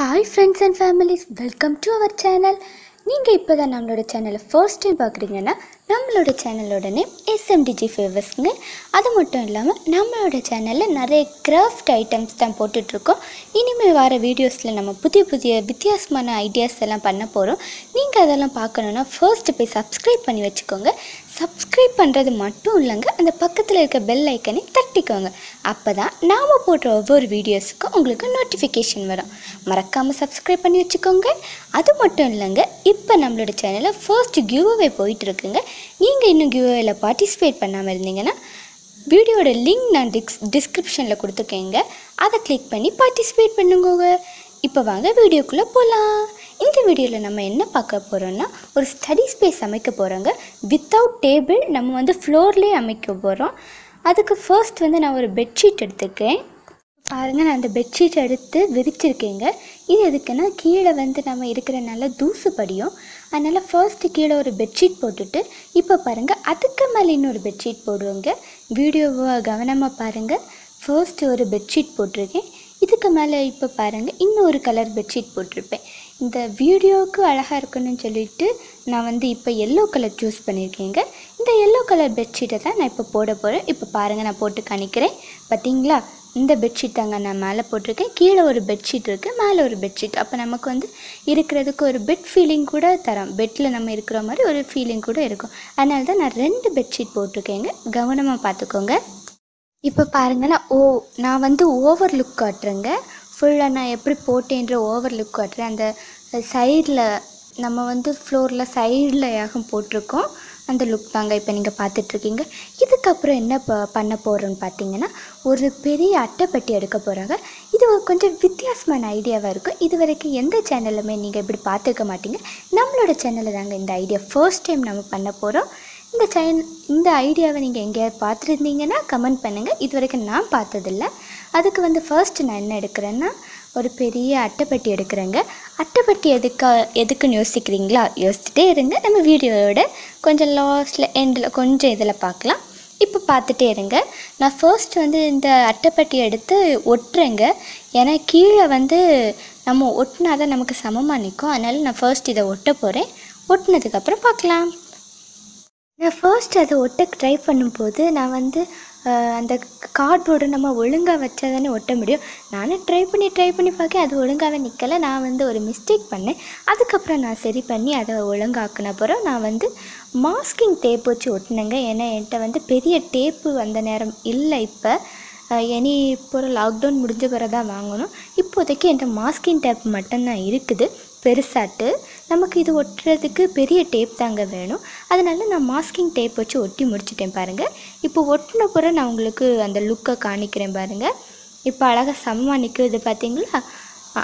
hi friends and families welcome to our channel நீங்கள் இப்போ தான் நம்மளோட சேனலை ஃபர்ஸ்ட் டைம் பார்க்குறீங்கன்னா நம்மளோட சேனலோட நேம் எஸ்எம்டிஜி ஃபேவர்ஸ்ங்க அது மட்டும் இல்லாமல் நம்மளோட சேனலில் நிறைய கிராஃப்ட் ஐட்டம்ஸ் தான் போட்டுட்ருக்கோம் இனிமேல் வர வீடியோஸில் நம்ம புதிய புதிய வித்தியாசமான ஐடியாஸ் எல்லாம் பண்ண போகிறோம் நீங்கள் அதெல்லாம் பார்க்கணுன்னா ஃபர்ஸ்ட் போய் சப்ஸ்கிரைப் பண்ணி வச்சுக்கோங்க சப்ஸ்கிரைப் பண்ணுறது மட்டும் இல்லைங்க அந்த பக்கத்தில் இருக்க பெல் ஐக்கனை தட்டிக்கோங்க அப்போ தான் நாம் போடுற ஒவ்வொரு வீடியோஸுக்கும் உங்களுக்கு நோட்டிஃபிகேஷன் வரும் மறக்காமல் சப்ஸ்கிரைப் பண்ணி வச்சுக்கோங்க அது மட்டும் இல்லைங்க இப்போ நம்மளோட சேனலில் ஃபர்ஸ்ட் கிவ்அவே போயிட்டுருக்குங்க நீங்கள் இன்னும் கிவ்அவேல பார்ட்டிசிபேட் பண்ணாமல் இருந்தீங்கன்னா வீடியோட லிங்க் நான் டிஸ் டிஸ்கிரிப்ஷனில் கொடுத்துருக்கேங்க அதை கிளிக் பண்ணி பார்ட்டிசிபேட் பண்ணுங்க இப்போ வாங்க வீடியோக்குள்ளே போகலாம் இந்த வீடியோவில் நம்ம என்ன பார்க்க போகிறோம்னா ஒரு ஸ்டடி ஸ்பேஸ் அமைக்க போகிறோங்க வித்தவுட் டேபிள் நம்ம வந்து ஃப்ளோர்லேயே அமைக்க போகிறோம் அதுக்கு ஃபர்ஸ்ட் வந்து நான் ஒரு பெட்ஷீட் எடுத்துருக்கேன் பாருங்கள் நான் அந்த பெட்ஷீட் எடுத்து விரிச்சிருக்கேங்க இது எதுக்குன்னா கீழே வந்து நம்ம இருக்கிற நல்ல தூசு படியும் அதனால் ஃபர்ஸ்ட்டு கீழே ஒரு பெட்ஷீட் போட்டுட்டு இப்போ பாருங்கள் அதுக்கு மேலே இன்னொரு பெட்ஷீட் போடுவோங்க வீடியோவை கவனமாக பாருங்கள் ஃபர்ஸ்ட் ஒரு பெட்ஷீட் போட்டிருக்கேன் இதுக்கு மேலே இப்போ பாருங்கள் இன்னொரு கலர் பெட்ஷீட் போட்டிருப்பேன் இந்த வீடியோவுக்கு அழகாக இருக்கணும்னு சொல்லிட்டு நான் வந்து இப்போ எல்லோ கலர் சூஸ் பண்ணியிருக்கேங்க இந்த எல்லோ கலர் பெட்ஷீட்டை தான் நான் இப்போ போட போகிறேன் இப்போ பாருங்கள் நான் போட்டு காணிக்கிறேன் பார்த்தீங்களா இந்த பெட்ஷீட் தாங்க நான் மேலே போட்டிருக்கேன் கீழே ஒரு பெட்ஷீட் இருக்குது மேலே ஒரு பெட்ஷீட் அப்போ நமக்கு வந்து இருக்கிறதுக்கு ஒரு பெட் ஃபீலிங் கூட தரோம் பெட்டில் நம்ம இருக்கிற மாதிரி ஒரு ஃபீலிங் கூட இருக்கும் அதனால தான் நான் ரெண்டு பெட்ஷீட் போட்டிருக்கேங்க கவனமாக பார்த்துக்கோங்க இப்போ பாருங்க நான் ஓ நான் வந்து ஓவர் லுக் காட்டுறேங்க ஃபுல்லாக நான் எப்படி போட்டேன்ற ஓவர் லுக் காட்டுறேன் அந்த சைடில் நம்ம வந்து ஃப்ளோரில் சைடில் யாகம் போட்டிருக்கோம் அந்த லுக் தாங்க இப்போ நீங்கள் பார்த்துட்ருக்கீங்க இதுக்கப்புறம் என்ன ப பண்ண போகிறோன்னு பார்த்தீங்கன்னா ஒரு பெரிய அட்டைப்பட்டி எடுக்க போகிறாங்க இது ஒரு கொஞ்சம் வித்தியாசமான ஐடியாவாக இருக்கும் இது வரைக்கும் எந்த சேனலுமே நீங்கள் இப்படி பார்த்துருக்க மாட்டீங்க நம்மளோட சேனலில் தாங்க இந்த ஐடியா ஃபர்ஸ்ட் டைம் நம்ம பண்ண போகிறோம் இந்த சேன் இந்த ஐடியாவை நீங்கள் எங்கேயாவது பார்த்துருந்தீங்கன்னா கமெண்ட் பண்ணுங்கள் இது வரைக்கும் நான் பார்த்ததில்ல அதுக்கு வந்து ஃபர்ஸ்ட் நான் என்ன எடுக்கிறேன்னா ஒரு பெரிய அட்டைப்பட்டி எடுக்கிறேங்க அட்டைப்பட்டி எதுக்கா எதுக்குன்னு யோசிக்கிறீங்களா யோசிச்சுட்டே இருங்க நம்ம வீடியோவோட கொஞ்சம் லாஸ்ட்டில் எண்டில் கொஞ்சம் இதில் பார்க்கலாம் இப்போ பார்த்துட்டே இருங்க நான் ஃபர்ஸ்ட் வந்து இந்த அட்டைப்பட்டி எடுத்து ஒட்டுறேங்க ஏன்னா கீழே வந்து நம்ம ஒட்டினா தான் நமக்கு சமமாக நிற்கும் அதனால் நான் ஃபர்ஸ்ட் இதை ஒட்ட போகிறேன் ஒட்டினதுக்கப்புறம் பார்க்கலாம் நான் ஃபர்ஸ்ட் அதை ஒட்ட ட்ரை பண்ணும்போது நான் வந்து அஹ், அந்த கார்ட்போர்டை நம்ம ஒழுங்காக வச்சா தானே ஒட்ட முடியும் நானும் ட்ரை பண்ணி ட்ரை பண்ணி பார்க்க அது ஒழுங்காகவே நிற்கலை நான் வந்து ஒரு மிஸ்டேக் பண்ணேன் அதுக்கப்புறம் நான் சரி பண்ணி அதை ஒழுங்காக்குன அப்புறம் நான் வந்து மாஸ்கிங் டேப் வச்சு ஒட்டினேங்க ஏன்னா என்கிட்ட வந்து பெரிய டேப்பு அந்த நேரம் இல்லை இப்போ இனி இப்போ லாக்டவுன் முடிஞ்ச பிறகு தான் வாங்கணும் இப்போதைக்கு என்கிட்ட மாஸ்கிங் டேப் மட்டும்தான் இருக்குது பெருசாட்டு நமக்கு இது ஒட்டுறதுக்கு பெரிய டேப் தாங்க வேணும் அதனால நான் மாஸ்கிங் டேப் வச்சு ஒட்டி முடிச்சிட்டேன் பாருங்கள் இப்போ ஒட்டின பிறகு நான் உங்களுக்கு அந்த லுக்கை காணிக்கிறேன் பாருங்கள் இப்போ அழகாக சமமாக நிற்குது பார்த்தீங்களா ஆ,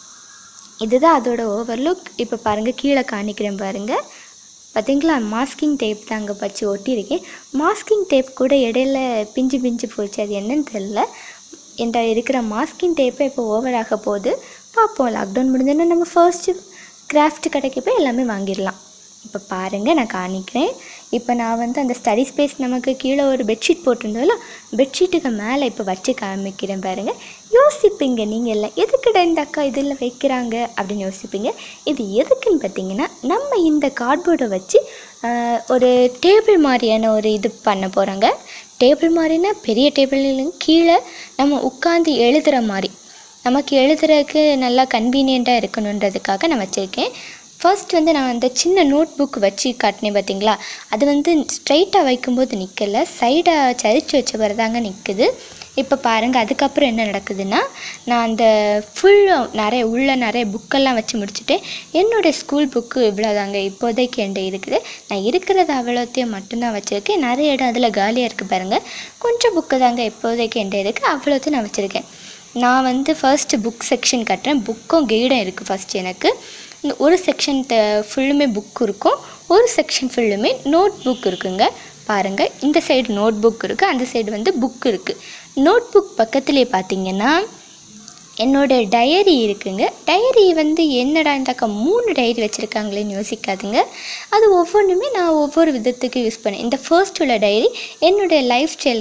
இதுதான் அதோட ஓவர்லுக் இப்போ பாருங்கள் கீழே காணிக்கிறேன் பாருங்கள் பார்த்தீங்களா மாஸ்கிங் டேப் தாங்க பச்சு ஒட்டியிருக்கேன் மாஸ்கிங் டேப் கூட இடையில பிஞ்சு பிஞ்சு போச்சு அது என்னன்னு தெரில என்கிட்ட இருக்கிற மாஸ்கிங் டேப்பே இப்போ ஓவர் ஆக போகுது பார்ப்போம் லாக்டவுன் முடிஞ்சோன்னா நம்ம ஃபர்ஸ்ட்டு கிராஃப்ட் கடைக்கு போய் எல்லாமே வாங்கிடலாம் இப்போ பாருங்கள் நான் காணிக்கிறேன் இப்போ நான் வந்து அந்த ஸ்டடி ஸ்பேஸ் நமக்கு கீழே ஒரு பெட்ஷீட் போட்டிருந்தோம்ல பெட்ஷீட்டுக்கு மேலே இப்போ வச்சு காமிக்கிறேன் பாருங்கள் யோசிப்பீங்க நீங்கள் எல்லாம் எதுக்குடா இந்த அக்கா இதில் வைக்கிறாங்க அப்படின்னு யோசிப்பீங்க இது எதுக்குன்னு பார்த்தீங்கன்னா நம்ம இந்த கார்ட்போர்டை வச்சு ஆஹ், ஒரு டேபிள் மாதிரியான ஒரு இது பண்ண போகிறாங்க டேபிள் மாதிரினா பெரிய டேபிள் இல்லைங்க கீழே நம்ம உட்காந்து எழுதுகிற மாதிரி நமக்கு எழுதுறதுக்கு நல்லா கன்வீனியண்ட்டாக இருக்கணுன்றதுக்காக நான் வச்சுருக்கேன் ஃபர்ஸ்ட் வந்து நான் அந்த சின்ன நோட் புக் வச்சு காட்டினேன் பார்த்தீங்களா அது வந்து ஸ்ட்ரைட்டாக வைக்கும்போது நிற்கலை சைடாக சரிச்சு வச்ச பிறகு தாங்க நிற்குது இப்போ பாருங்கள் அதுக்கப்புறம் என்ன நடக்குதுன்னா நான் அந்த ஃபுல்லும் நிறைய உள்ள நிறைய புக்கெல்லாம் வச்சு முடிச்சுட்டேன் என்னுடைய ஸ்கூல் புக்கு இவ்வளோதாங்க இப்போதைக்கு என்கிட்ட இருக்குது நான் இருக்கிறது அவ்வளோத்தையும் மட்டும்தான் வச்சுருக்கேன் நிறைய இடம் அதில் காலியாக இருக்குது பாருங்கள் கொஞ்சம் புக்கு தாங்க இப்போதைக்கு என்கிட்ட இருக்குது அவ்வளோத்தையும் நான் வச்சுருக்கேன் நான் வந்து ஃபர்ஸ்ட் புக் செக்ஷன் கட்டுறேன் புக்கும் கைடும் இருக்குது ஃபர்ஸ்ட் எனக்கு இந்த ஒரு செக்ஷன் ஃபுல்லுமே புக் இருக்கும் ஒரு செக்ஷன் ஃபுல்லுமே நோட் புக் இருக்குங்க பாருங்கள் இந்த சைடு நோட் புக் இருக்குது அந்த சைடு வந்து புக் இருக்குது நோட் புக் பக்கத்துலேயே பார்த்தீங்கன்னா என்னோட டயரி இருக்குங்க டயரி வந்து என்னடா இந்த அக்கா மூணு டயரி வச்சுருக்காங்களேன்னு யோசிக்காதுங்க அது ஒவ்வொன்றுமே நான் ஒவ்வொரு விதத்துக்கு யூஸ் பண்ணேன் இந்த ஃபர்ஸ்ட் உள்ள டயரி என்னுடைய லைஃப் ஸ்டைலுங்க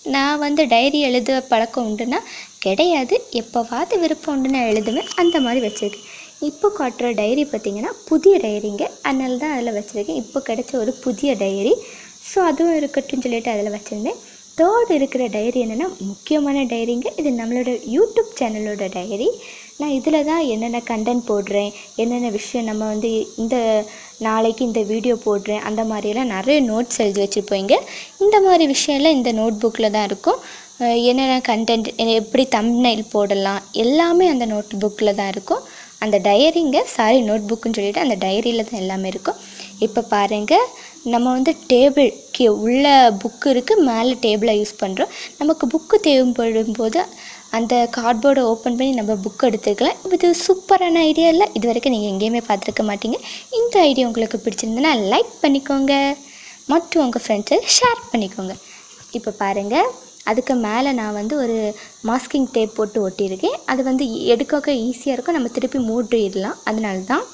நான் வந்து டைரி எழுத பழக்கம் உண்டுன்னா கிடையாது எப்போவாது விருப்பம் உண்டுன்னா எழுதுவேன் அந்த மாதிரி வச்சுருக்கேன் இப்போ காட்டுற டைரி பார்த்திங்கன்னா புதிய டைரிங்க அதனால தான் அதில் வச்சுருக்கேன் இப்போ கிடைச்ச ஒரு புதிய டைரி ஸோ அதுவும் இருக்கட்டும்னு சொல்லிட்டு அதில் வச்சுருந்தேன் தேர்ட் இருக்கிற டைரி என்னென்னா முக்கியமான டைரிங்க இது நம்மளோட யூடியூப் சேனலோட டைரி நான் இதில் தான் என்னென்ன கண்டென்ட் போடுறேன் என்னென்ன விஷயம் நம்ம வந்து இந்த நாளைக்கு இந்த வீடியோ போடுறேன் அந்த மாதிரியெல்லாம் நிறைய நோட்ஸ் எழுதி வச்சுருப்போங்க இந்த மாதிரி விஷயம்லாம் இந்த நோட் புக்கில் தான் இருக்கும் அஹ் என்னென்ன கண்டென்ட் எப்படி தம்ப்நெயில் போடலாம் எல்லாமே அந்த நோட் புக்கில் தான் இருக்கும் அந்த டைரிங்க சாரி நோட் புக்குன்னு சொல்லிட்டு அந்த டைரியில் தான் எல்லாமே இருக்கும் இப்போ பாருங்கள் நம்ம வந்து டேபிள் கீ உள்ள புக்கு இருக்குது மேலே டேபிளை யூஸ் பண்ணுறோம் நமக்கு புக்கு தேவைப்படும் போது அந்த கார்ட்போர்டை ஓப்பன் பண்ணி நம்ம புக் எடுத்துக்கலாம் இப்போ இது சூப்பரான ஐடியா இல்லை இது வரைக்கும் நீங்கள் எங்கேயுமே பார்த்துருக்க மாட்டீங்க இந்த ஐடியா உங்களுக்கு பிடிச்சிருந்ததுன்னா லைக் பண்ணிக்கோங்க மற்றும் உங்கள் ஃப்ரெண்ட்ஸை ஷேர் பண்ணிக்கோங்க இப்போ பாருங்கள் அதுக்கு மேலே நான் வந்து ஒரு மாஸ்கிங் டேப் போட்டு ஒட்டியிருக்கேன் அது வந்து எடுக்க ஈஸியாக இருக்கும் நம்ம திருப்பி மூடிடலாம் அதனால தான்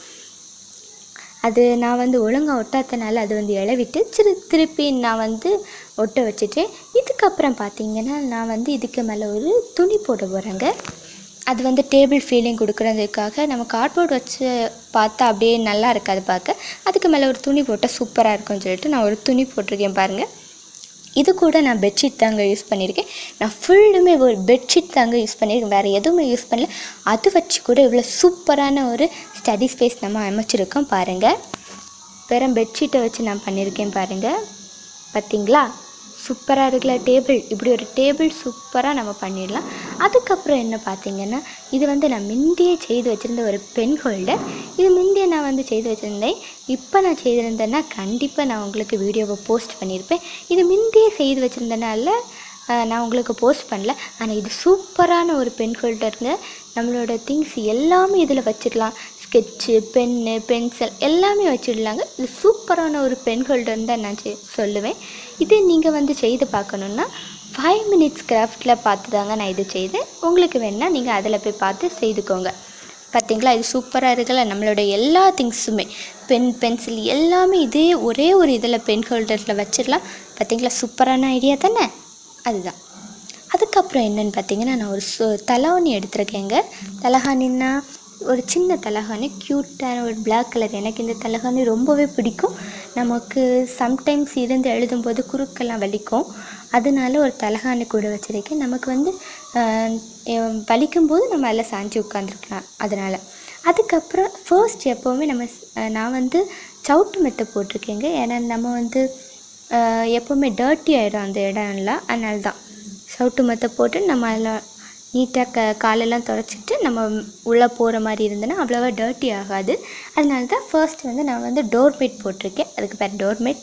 அது நான் வந்து ஒழுங்காக ஒட்டாதனால அது வந்து இளவிட்டு சிறு திருப்பி நான் வந்து ஒட்ட வச்சுட்டேன் இதுக்கப்புறம் பார்த்தீங்கன்னா நான் வந்து இதுக்கு மேலே ஒரு துணி போட போகிறேங்க அது வந்து டேபிள் ஃபீலிங் கொடுக்குறதுக்காக நம்ம கார்ட்போர்ட் வச்சு பார்த்தா அப்படியே நல்லா இருக்காது பார்க்க அதுக்கு மேலே ஒரு துணி போட்டால் சூப்பராக இருக்கும்னு சொல்லிட்டு நான் ஒரு துணி போட்டிருக்கேன் பாருங்கள் இது கூட நான் பெட்ஷீட் தாங்க யூஸ் பண்ணியிருக்கேன் நான் ஃபுல்லுமே ஒரு பெட்ஷீட் தாங்க யூஸ் பண்ணியிருக்கேன் வேறு எதுவுமே யூஸ் பண்ணல அது வச்சு கூட இவ்வளோ சூப்பரான ஒரு ஸ்டடி ஸ்பேஸ் நம்ம அமைச்சிருக்கோம் பாருங்கள் வெறும் பெட்ஷீட்டை வச்சு நான் பண்ணியிருக்கேன் பாருங்கள் பார்த்தீங்களா சூப்பராக இருக்குல்ல டேபிள் இப்படி ஒரு டேபிள் சூப்பராக நம்ம பண்ணிடலாம் அதுக்கப்புறம் என்ன பார்த்தீங்கன்னா இது வந்து நான் முந்தையே செய்து வச்சுருந்த ஒரு பென் ஹோல்டர் இது முந்தைய நான் வந்து செய்து வச்சுருந்தேன் இப்போ நான் செய்திருந்தேன்னா கண்டிப்பாக நான் உங்களுக்கு வீடியோவை போஸ்ட் பண்ணியிருப்பேன் இது முந்தையே செய்து வச்சுருந்தனால ஆஹ், நான் உங்களுக்கு போஸ்ட் பண்ணல ஆனால் இது சூப்பரான ஒரு பென் ஹோல்டருங்க நம்மளோட திங்ஸ் எல்லாமே இதில் வச்சுக்கலாம் ஸ்கெட்சு பென்னு பென்சில் எல்லாமே வச்சிடலாங்க இது சூப்பரான ஒரு பென் ஹோல்டர்னு தான் நான் செ- சொல்லுவேன் இதே நீங்கள் வந்து செய்து பார்க்கணுன்னா ஃபைவ் மினிட்ஸ் கிராஃப்டில் பார்த்து தாங்க நான் இது செய்தேன் உங்களுக்கு வேணால் நீங்கள் அதில் போய் பார்த்து செய்துக்கோங்க பார்த்தீங்களா இது சூப்பராக இருக்குல்ல நம்மளோட எல்லா திங்ஸுமே பென் பென்சில் எல்லாமே இதே ஒரே ஒரு இதில் பென் ஹோல்டரில் வச்சிடலாம் பார்த்தீங்களா சூப்பரான ஐடியா தானே அதுதான் அதுக்கப்புறம் என்னன்னு பார்த்தீங்கன்னா நான் ஒரு சு தலவாணி எடுத்திருக்கேங்க தலகாணின்னா ஒரு சின்ன தலகாணி க்யூட்டான ஒரு பிளாக் கலர் எனக்கு இந்த தலகாணி ரொம்பவே பிடிக்கும் நமக்கு சம்டைம்ஸ் இருந்து எழுதும்போது குறுக்கெல்லாம் வலிக்கும் அதனால ஒரு தலகாணி கூட வச்சுருக்கேன் நமக்கு வந்து ஆஹ், எ- வலிக்கும்போது நம்ம அதில் சாஞ்சு உட்காந்துருக்கலாம் அதனால் அதுக்கப்புறம் ஃபர்ஸ்ட் எப்போவுமே நம்ம ஸ்- ஆஹ், நான் வந்து சவுட்டு மெத்தை போட்டிருக்கேங்க ஏன்னா நம்ம வந்து ஆஹ், எப்போவுமே டர்ட்டி ஆகிடும் அந்த இடம்லாம் அதனால தான் சவுட்டு மெத்தை போட்டு நம்ம அதில் நீட்டாக க காலெல்லாம் தொடச்சிட்டு நம்ம உள்ளே போகிற மாதிரி இருந்ததுன்னா அவ்வளோவா டர்ட்டி ஆகாது அதனால தான் ஃபர்ஸ்ட் வந்து நான் வந்து டோர்மேட் போட்டிருக்கேன் அதுக்கு பேர் டோர்மேட்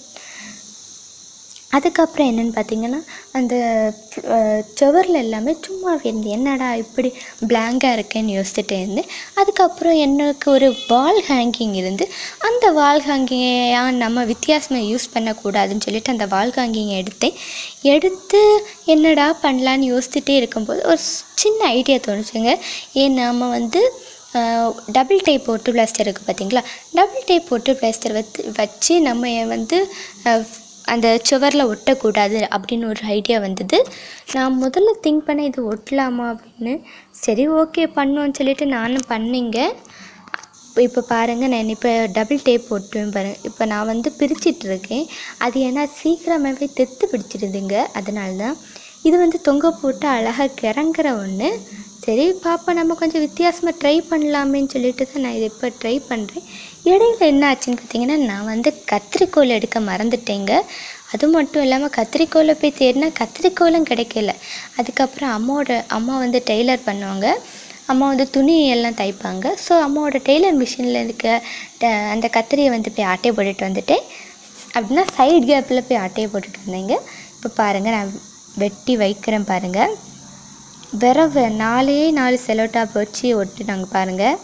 அதுக்கப்புறம் என்னென்னு பார்த்தீங்கன்னா அந்த சுவரில் எல்லாமே சும்மா இருந்து என்னடா இப்படி பிளாங்காக இருக்கேன்னு யோசிச்சுட்டே இருந்தேன் அதுக்கப்புறம் எனக்கு ஒரு வால் ஹேங்கிங் இருந்து அந்த வால் ஹேங்கிங்கை ஏன் நம்ம வித்தியாசமாக யூஸ் பண்ணக்கூடாதுன்னு சொல்லிட்டு அந்த வால் ஹேங்கிங்கை எடுத்தேன் எடுத்து என்னடா பண்ணலான்னு யோசிச்சுட்டே இருக்கும்போது ஒரு ஸ்- சின்ன ஐடியா தோணுச்சுங்க ஏன் நாம் வந்து டபுள் டைப் போட்டு பிளாஸ்டர் இருக்குது பார்த்தீங்களா டபுள் டைப் போட்டு பிளாஸ்டர் வச்சு வச்சு நம்ம வந்து அஹ், அந்த சுவரில் ஒட்டக்கூடாது அப்படின்னு ஒரு ஐடியா வந்தது நான் முதல்ல திங்க் பண்ணேன் இது ஒட்டலாமா அப்படின்னு சரி ஓகே பண்ணுவோன்னு சொல்லிட்டு நானும் பண்ணீங்க இப்போ பாருங்கள் நான் இப்போ டபுள் டேப் போட்டுவேன் பாருங்கள் இப்போ நான் வந்து பிரிச்சிட்டு இருக்கேன் அது ஏன்னா சீக்கிரமாகவே தெத்து பிடிச்சிருதுங்க அதனால தான் இது வந்து தொங்க போட்டு அழகாக கிறங்குற ஒன்று சரி பாப்பா நம்ம கொஞ்சம் வித்தியாசமாக ட்ரை பண்ணலாமேன்னு சொல்லிட்டு தான் நான் இதை இப்போ ட்ரை பண்ணுறேன் இடையில என்ன ஆச்சுன்னு பார்த்தீங்கன்னா நான் வந்து கத்திரிக்கோல் எடுக்க மறந்துட்டேங்க அது மட்டும் இல்லாமல் கத்திரிக்கோலை போய் தேடினா கத்திரிக்கோலும் கிடைக்கல அதுக்கப்புறம் அம்மாவோட அம்மா வந்து டெய்லர் பண்ணுவாங்க அம்மா வந்து துணி எல்லாம் தைப்பாங்க ஸோ அம்மாவோட டெய்லர் மிஷினில் இருக்க ட- அந்த கத்திரியை வந்து போய் ஆட்டையை போட்டுட்டு வந்துட்டேன் அப்படின்னா சைடு கேப்பில் போய் ஆட்டையை போட்டுட்டு வந்தேங்க இப்போ பாருங்கள் நான் வெட்டி வைக்கிறேன் பாருங்கள் விரவு நாலே நாலு செலோ டாப் வச்சு ஒட்டுனாங்க பாருங்கள்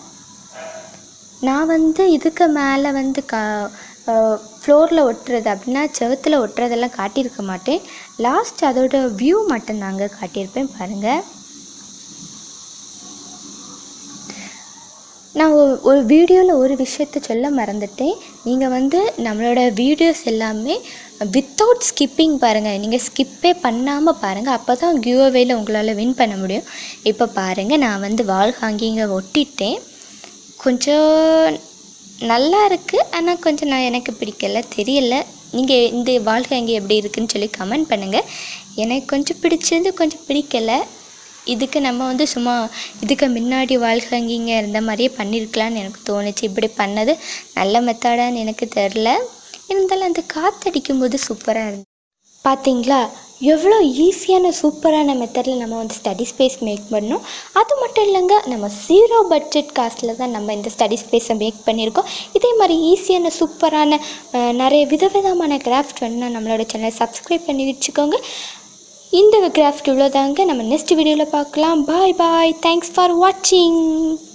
நான் வந்து இதுக்கு மேலே வந்து கா ஃப்ளோரில் ஒட்டுறது அப்படின்னா செவுத்தில் ஒட்டுறதெல்லாம் காட்டியிருக்க மாட்டேன் லாஸ்ட் அதோட வியூ மட்டும் நாங்கள் காட்டியிருப்பேன் பாருங்கள் நான் ஒ- ஒரு வீடியோவில் ஒரு விஷயத்த சொல்ல மறந்துட்டேன் நீங்கள் வந்து நம்மளோட வீடியோஸ் எல்லாமே வித்தவுட் ஸ்கிப்பிங் பாருங்கள் நீங்கள் ஸ்கிப்பே பண்ணாமல் பாருங்கள் அப்போ தான் கியூஅவேல உங்களால் வின் பண்ண முடியும் இப்போ பாருங்கள் நான் வந்து வால் ஹாங்கிங்க ஒட்டிட்டேன் கொஞ்சம் நல்லா இருக்குது ஆனால் கொஞ்சம் நான் எனக்கு பிடிக்கல தெரியல நீங்கள் இந்த வால் ஹேங்கி எப்படி இருக்குன்னு சொல்லி கமெண்ட் பண்ணுங்கள் எனக்கு கொஞ்சம் பிடிச்சிருந்து கொஞ்சம் பிடிக்கல இதுக்கு நம்ம வந்து சும்மா இதுக்கு முன்னாடி வால் ஹேங்கிங்க இருந்த மாதிரியே பண்ணியிருக்கலான்னு எனக்கு தோணுச்சு இப்படி பண்ணது நல்ல மெத்தடான்னு எனக்கு தெரில இருந்தாலும் அந்த காற்றடிக்கும் போது சூப்பராக இருந்துச்சு பார்த்தீங்களா எவ்வளோ ஈஸியான சூப்பரான மெத்தடில் நம்ம வந்து ஸ்டடி ஸ்பேஸ் மேக் பண்ணோம் அது மட்டும் இல்லைங்க நம்ம ஜீரோ பட்ஜெட் காஸ்ட்டில் தான் நம்ம இந்த ஸ்டடி ஸ்பேஸை மேக் பண்ணியிருக்கோம் இதே மாதிரி ஈஸியான சூப்பரான அஹ், நிறைய விதவிதமான கிராஃப்ட் வேணும்னா நம்மளோட சேனலை சப்ஸ்கிரைப் பண்ணி வச்சுக்கோங்க இந்த கிராஃப்ட் இவ்வளோதாங்க நம்ம நெக்ஸ்ட் வீடியோவில் பார்க்கலாம் பாய் பாய் தேங்க்ஸ் ஃபார் வாட்சிங்